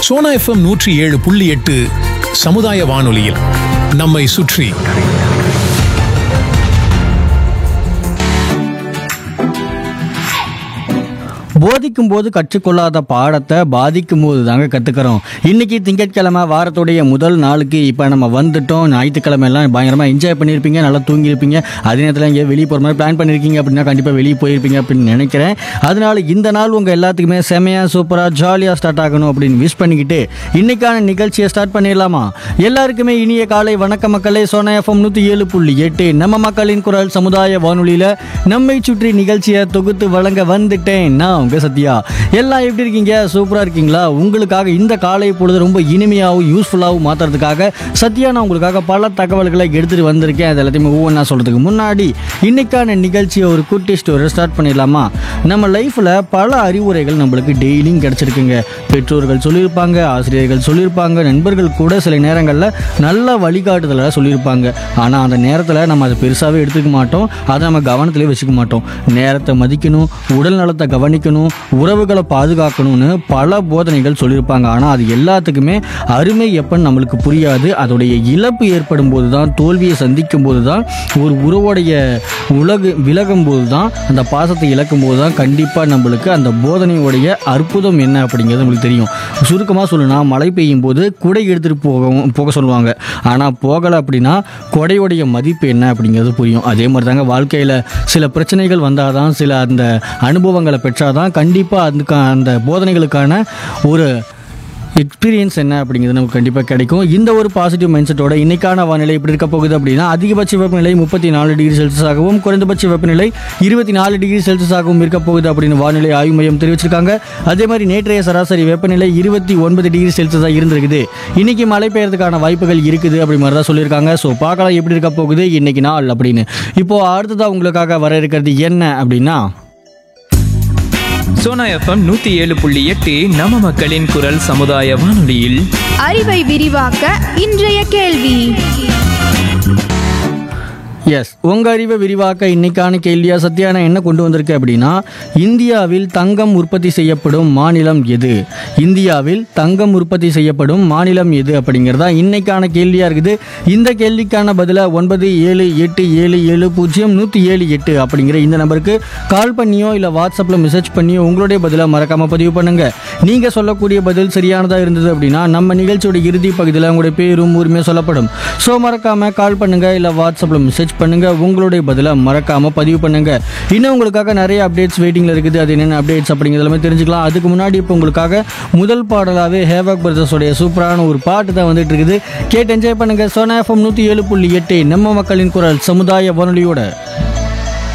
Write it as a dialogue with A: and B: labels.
A: Sona FM நூற்றி ஏழு புள்ளி எட்டு சமுதாய வானொலியில் நம்மை சுற்றி
B: போதிக்கும் போது கற்றுக்கொள்ளாத பாடத்தை பாதிக்கும் போது தாங்க கற்றுக்கிறோம் இன்னைக்கு திங்கட்கிழமை வாரத்துடைய முதல் நாளுக்கு இப்போ நம்ம வந்துட்டோம் ஞாயிற்றுக்கிழமை எல்லாம் பயங்கரமாக என்ஜாய் பண்ணியிருப்பீங்க நல்லா தூங்கியிருப்பீங்க அதே நேரத்தில் இங்கே வெளியே போகிற மாதிரி பிளான் பண்ணியிருக்கீங்க அப்படின்னா கண்டிப்பாக வெளியே போயிருப்பீங்க அப்படின்னு நினைக்கிறேன் அதனால இந்த நாள் உங்கள் எல்லாத்துக்குமே செமையாக சூப்பராக ஜாலியாக ஸ்டார்ட் ஆகணும் அப்படின்னு விஷ் பண்ணிக்கிட்டு இன்னைக்கான நிகழ்ச்சியை ஸ்டார்ட் பண்ணிடலாமா எல்லாருக்குமே இனிய காலை வணக்க மக்களே சோனா எஃப்எம் நூற்றி ஏழு புள்ளி எட்டு நம்ம மக்களின் குரல் சமுதாய வானொலியில் நம்மை சுற்றி நிகழ்ச்சியை தொகுத்து வழங்க வந்துட்டேன் நான் உங்க சத்யா எல்லாம் எப்படி இருக்கீங்க சூப்பராக இருக்கீங்களா உங்களுக்காக இந்த காலை பொழுது ரொம்ப இனிமையாகவும் யூஸ்ஃபுல்லாகவும் மாற்றுறதுக்காக சத்யா நான் உங்களுக்காக பல தகவல்களை எடுத்துகிட்டு வந்திருக்கேன் அது எல்லாத்தையுமே ஒவ்வொன்றா சொல்கிறதுக்கு முன்னாடி இன்னைக்கான நிகழ்ச்சியை ஒரு குட்டி ஸ்டோரி ஸ்டார்ட் பண்ணிடலாமா நம்ம லைஃப்பில் பல அறிவுரைகள் நம்மளுக்கு டெய்லியும் கிடச்சிருக்குங்க பெற்றோர்கள் சொல்லியிருப்பாங்க ஆசிரியர்கள் சொல்லியிருப்பாங்க நண்பர்கள் கூட சில நேரங்களில் நல்ல வழிகாட்டுதலை சொல்லியிருப்பாங்க ஆனால் அந்த நேரத்தில் நம்ம அதை பெருசாகவே எடுத்துக்க மாட்டோம் அதை நம்ம கவனத்திலே வச்சுக்க மாட்டோம் நேரத்தை மதிக்கணும் உடல் நலத்தை கவனிக்கணும் உறவுகளை பாதுகாக்கணும்னு பல போதனைகள் சொல்லியிருப்பாங்க ஆனால் அது எல்லாத்துக்குமே அருமை எப்பன்னு நம்மளுக்கு புரியாது அதோடைய இழப்பு ஏற்படும் போது தான் தோல்வியை சந்திக்கும் போது தான் ஒரு உறவுடைய உலகு விலகும் போது தான் அந்த பாசத்தை இழக்கும் போது தான் கண்டிப்பாக நம்மளுக்கு அந்த போதனையுடைய அற்புதம் என்ன அப்படிங்கிறது நம்மளுக்கு தெரியும் சுருக்கமாக சொல்லணும்னா மழை பெய்யும் போது குடை எடுத்துகிட்டு போகவும் போக சொல்லுவாங்க ஆனால் போகலை அப்படின்னா கொடையுடைய மதிப்பு என்ன அப்படிங்கிறது புரியும் அதே மாதிரி தாங்க வாழ்க்கையில் சில பிரச்சனைகள் வந்தால் தான் சில அந்த அனுபவங்களை பெற்றாதான் கண்டிப்பாக அதுக்கு அந்த போதனைகளுக்கான ஒரு எக்ஸ்பீரியன்ஸ் என்ன அப்படிங்கிறது நமக்கு கண்டிப்பாக கிடைக்கும் இந்த ஒரு பாசிட்டிவ் மைண்ட் செட்டோட இன்னைக்கான வானிலை எப்படி இருக்க போகுது அப்படின்னா அதிகபட்ச வெப்பநிலை முப்பத்தி நாலு டிகிரி செல்சியஸாகவும் குறைந்தபட்ச வெப்பநிலை இருபத்தி நாலு டிகிரி செல்சியஸாகவும் இருக்க போகுது அப்படின்னு வானிலை ஆய்வு மையம் தெரிவிச்சிருக்காங்க அதே மாதிரி நேற்றைய சராசரி வெப்பநிலை இருபத்தி ஒன்பது டிகிரி செல்சியஸாக இருந்திருக்குது இன்னைக்கு மழை பெய்யறதுக்கான வாய்ப்புகள் இருக்குது அப்படி மாதிரி தான் சொல்லியிருக்காங்க ஸோ பார்க்கலாம் எப்படி இருக்க போகுது இன்னைக்கு நாள் அப்படின்னு இப்போ அடுத்ததாக உங்களுக்காக வர இருக்கிறது என்ன அப்படின்னா
C: சோனா எஃப்எம் நூத்தி ஏழு புள்ளி எட்டு நம்ம மக்களின் குரல் சமுதாய வானொலியில்
D: அறிவை விரிவாக்க இன்றைய கேள்வி
B: எஸ் உங்கள் அறிவை விரிவாக்க இன்னைக்கான கேள்வியா சத்யா நான் என்ன கொண்டு வந்திருக்கேன் அப்படின்னா இந்தியாவில் தங்கம் உற்பத்தி செய்யப்படும் மாநிலம் எது இந்தியாவில் தங்கம் உற்பத்தி செய்யப்படும் மாநிலம் எது அப்படிங்கிறதா இன்னைக்கான கேள்வியாக இருக்குது இந்த கேள்விக்கான பதிலை ஒன்பது ஏழு எட்டு ஏழு ஏழு பூஜ்ஜியம் நூற்றி ஏழு எட்டு அப்படிங்கிற இந்த நம்பருக்கு கால் பண்ணியோ இல்லை வாட்ஸ்அப்பில் மெசேஜ் பண்ணியோ உங்களுடைய பதிலை மறக்காமல் பதிவு பண்ணுங்கள் நீங்கள் சொல்லக்கூடிய பதில் சரியானதாக இருந்தது அப்படின்னா நம்ம நிகழ்ச்சியோட இறுதி பகுதியில் உங்களுடைய பேரும் உரிமையும் சொல்லப்படும் ஸோ மறக்காமல் கால் பண்ணுங்கள் இல்லை வாட்ஸ்அப்பில் மெசேஜ் பண்ணுங்கள் உங்களுடைய பதிலை மறக்காமல் பதிவு பண்ணுங்கள் இன்னும் உங்களுக்காக நிறைய அப்டேட்ஸ் வெயிட்டிங்கில் இருக்குது அது என்னென்ன அப்டேட்ஸ் அப்படிங்கிறது எல்லாமே தெரிஞ்சுக்கலாம் அதுக்கு முன்னாடி இப்போ உங்களுக்காக முதல் பாடலாகவே ஹேவாக் பிரதர்ஸோடைய சூப்பரான ஒரு பாட்டு தான் வந்துட்டு இருக்குது கேட்டு என்ஜாய் பண்ணுங்கள் சோனா எஃப்எம் நூற்றி ஏழு புள்ளி எட்டு நம்ம மக்களின் குரல் சமுதாய வானொலியோட